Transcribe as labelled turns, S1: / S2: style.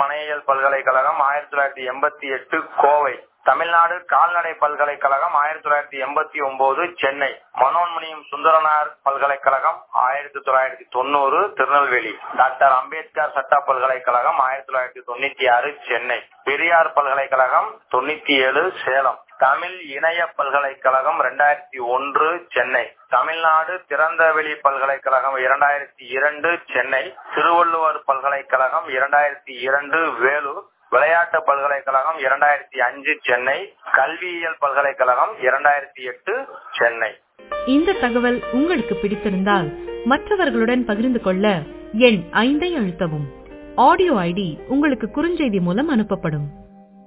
S1: மனையியல் பல்கலைக்கழகம் ஆயிரத்தி தொள்ளாயிரத்தி எண்பத்தி எட்டு கோவை தமிழ்நாடு கால்நடை பல்கலைக்கழகம் ஆயிரத்தி தொள்ளாயிரத்தி எண்பத்தி ஒன்பது சென்னை மனோன்மணியம் சுந்தரனார் பல்கலைக்கழகம் ஆயிரத்தி தொள்ளாயிரத்தி தொண்ணூறு திருநெல்வேலி டாக்டர் அம்பேத்கர் சட்ட பல்கலைக்கழகம் ஆயிரத்தி தொள்ளாயிரத்தி தொண்ணூத்தி ஆறு சென்னை பெரியார் பல்கலைக்கழகம் தொண்ணூத்தி ஏழு சேலம் தமிழ் இணைய பல்கலைக்கழகம் இரண்டாயிரத்தி ஒன்று சென்னை தமிழ்நாடு திறந்தவெளி பல்கலைக்கழகம் இரண்டாயிரத்தி இரண்டு சென்னை திருவள்ளுவர் பல்கலைக்கழகம் இரண்டாயிரத்தி இரண்டு வேலூர் விளையாட்டு பல்கலைக்கழகம் இரண்டாயிரத்தி அஞ்சு சென்னை கல்வியியல் பல்கலைக்கழகம் இரண்டாயிரத்தி எட்டு சென்னை
S2: இந்த தகவல் உங்களுக்கு பிடித்திருந்தால் மற்றவர்களுடன் பகிர்ந்து கொள்ள எண் ஐந்தை அழுத்தவும் ஆடியோ ஐடி உங்களுக்கு குறுஞ்செய்தி மூலம் அனுப்பப்படும்